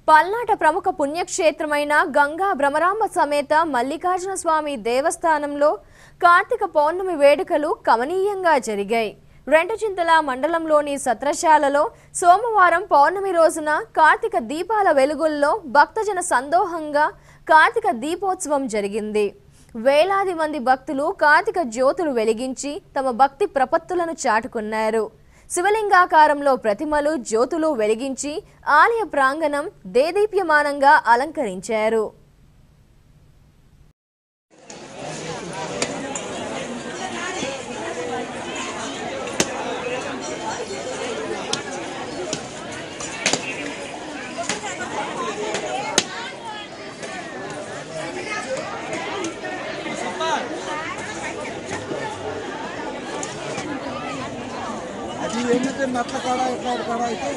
పల్నాట ప్రముఖ పుణ్యక్షేత్రమైన గంగా భ్రమరాంబ సమేత మల్లికార్జున స్వామి దేవస్థానంలో కార్తీక పౌర్ణమి వేడుకలు కమనీయంగా జరిగాయి రెంటచింతల మండలంలోని సత్రశాలలో సోమవారం పౌర్ణమి రోజున కార్తీక దీపాల వెలుగుల్లో భక్తజన సందోహంగా కార్తీక దీపోత్సవం జరిగింది వేలాది మంది భక్తులు కార్తీక జ్యోతులు వెలిగించి తమ భక్తి ప్రపత్తులను చాటుకున్నారు శివలింగాకారంలో ప్రతిమలు జ్యోతులు వెలిగించి ఆలయ ప్రాంగణం దేదీప్యమానంగా అలంకరించారు అది ఏంటంటే మెట్ల కాడ ఇట్లా కాడ అయితే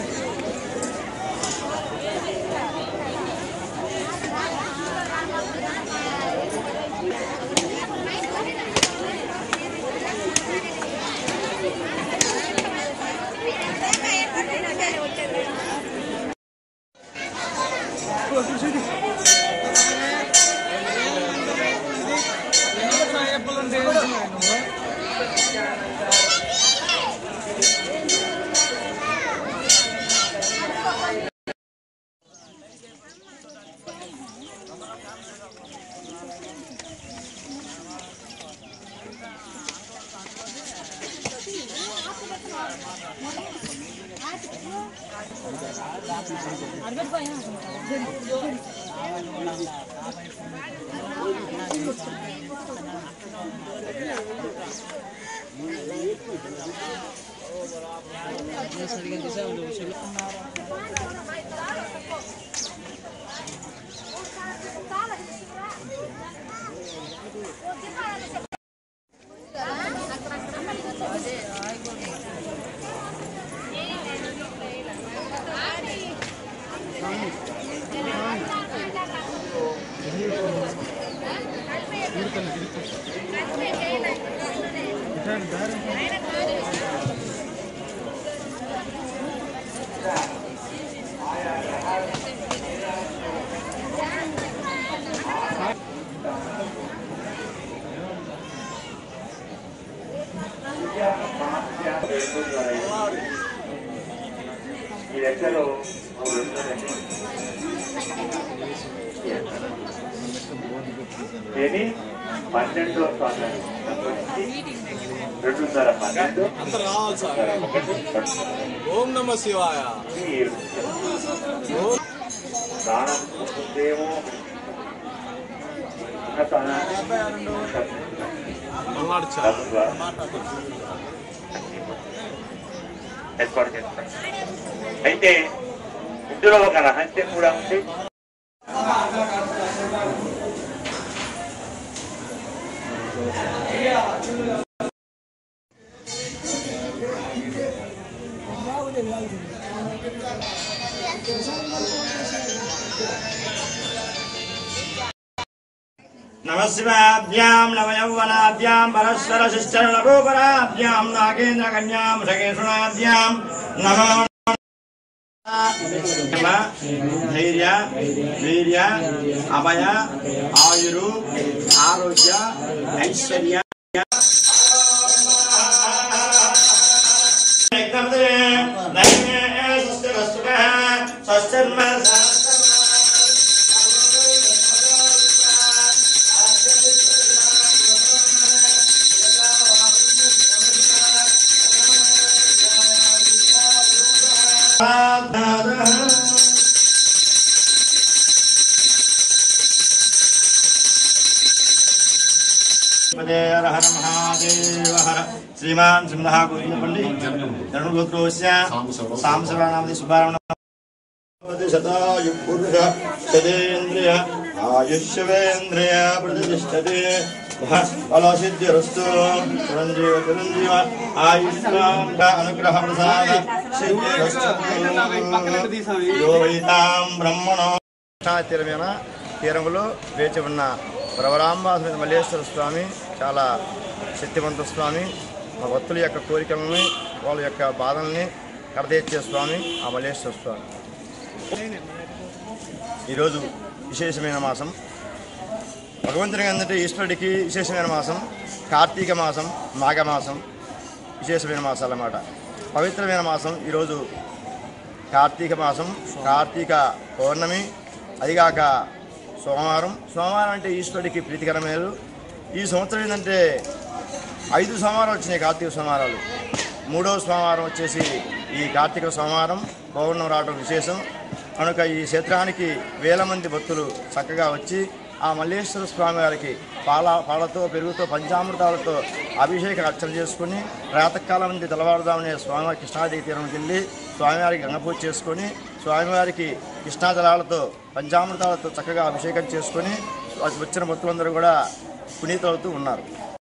ఈ లెక్కలో ఏది పన్నెండో స్థానం రెండున్నర పన్నెండు అందరు రావాలి సార్ ఒకటి రెండు, ఓం నమ శివాయ ఏడు. స్థానం ఉందేమో ఉన్న స్థానాన్ని మల్నాడు చాలా తప్పుగా ఏర్పాటు చేస్తాం అయితే ఇందులో ఒక రహస్యం కూడా ఉంది నమశివాభ్యాం నవయౌవనాభ్యాం పరస్పర శిశ్చరణభూపరాభ్యాం నాగేంద్రకన్యాం సగేషుణాభ్యాం నమో నమ ధైర్య వీర్య అభయ ఆయురు ఆరోగ్య ఐశ్వర్య స్వస్థర్మ పదే హర హర మహాదేవ హర శ్రీమాన్ శ్రీమదః గోవిందపల్లి ధనుగోత్రోస్య సాంసరానామది సుబ్బారమణ శతాయు పురుష శతేంద్రియ ఆయుష్యవేంద్రియ ప్రతిష్టతే ఫలసిద్ధిరస్తు చిరంజీవ చిరంజీవ ఆయుష్మాండ అనుగ్రహ ప్రసాద సిద్ధిరస్తు యో వైతాం బ్రహ్మణో తీరమైన తీరంలో వేచి ఉన్న ప్రవరాంబాసుని మల్లేశ్వర స్వామి చాలా శక్తివంత స్వామి మా భక్తుల యొక్క కోరికలని వాళ్ళ యొక్క బాధల్ని కడతీర్చే స్వామి ఆ మల్లేశ్వర స్వామి ఈరోజు విశేషమైన మాసం భగవంతునికి ఏంటంటే ఈశ్వరుడికి విశేషమైన మాసం కార్తీక మాసం మాఘమాసం విశేషమైన మాసాలు అన్నమాట పవిత్రమైన మాసం ఈరోజు కార్తీక మాసం కార్తీక పౌర్ణమి అదిగాక సోమవారం సోమవారం అంటే ఈశ్వరుడికి ప్రీతికరమైన ఈ సంవత్సరం ఏంటంటే ఐదు సోమవారం వచ్చినాయి కార్తీక సోమవారాలు మూడవ సోమవారం వచ్చేసి ఈ కార్తీక సోమవారం పౌర్ణమి రావడం విశేషం కనుక ఈ క్షేత్రానికి వేల మంది భక్తులు చక్కగా వచ్చి ఆ మల్లేశ్వర స్వామి వారికి పాల పాలతో పెరుగుతో పంచామృతాలతో అభిషేక అర్చన చేసుకుని ప్రాతకాలం నుండి తెల్లవారుదామనే స్వామివారి కృష్ణాదేవి తీరంకి వెళ్ళి స్వామివారికి గంగపూజ చేసుకొని స్వామివారికి కృష్ణాజలాలతో పంచామృతాలతో చక్కగా అభిషేకం చేసుకొని వచ్చిన భక్తులందరూ కూడా పునీతులవుతూ ఉన్నారు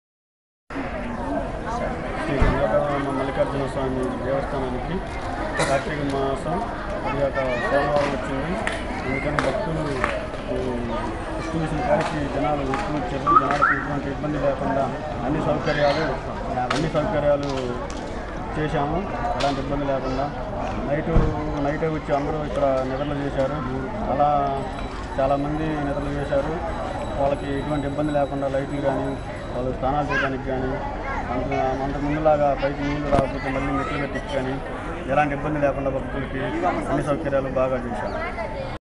శ్రీ గంగాధర మల్లికార్జున స్వామి దేవస్థానానికి కార్తీక మాసం అదిగాక సోమవారం వచ్చింది అందుకని భక్తులు విష్ణు విష్ణు కాడికి జనాలు ఎక్కువ వచ్చారు జనాలకు ఎటువంటి ఇబ్బంది లేకుండా అన్ని సౌకర్యాలు అన్ని సౌకర్యాలు చేశాము ఎలాంటి ఇబ్బంది లేకుండా నైటు నైటే వచ్చి అందరూ ఇక్కడ నిద్రలు చేశారు అలా చాలామంది నిద్రలు చేశారు వాళ్ళకి ఎటువంటి ఇబ్బంది లేకుండా లైట్లు కానీ వాళ్ళు స్నానాలు చేయడానికి కానీ అంత అంత ముందులాగా పైకి నీళ్లు రాకపోతే మళ్ళీ మెట్లు కట్టించి కానీ ఎలాంటి ఇబ్బంది లేకుండా భక్తులకి అన్ని సౌకర్యాలు బాగా చేశారు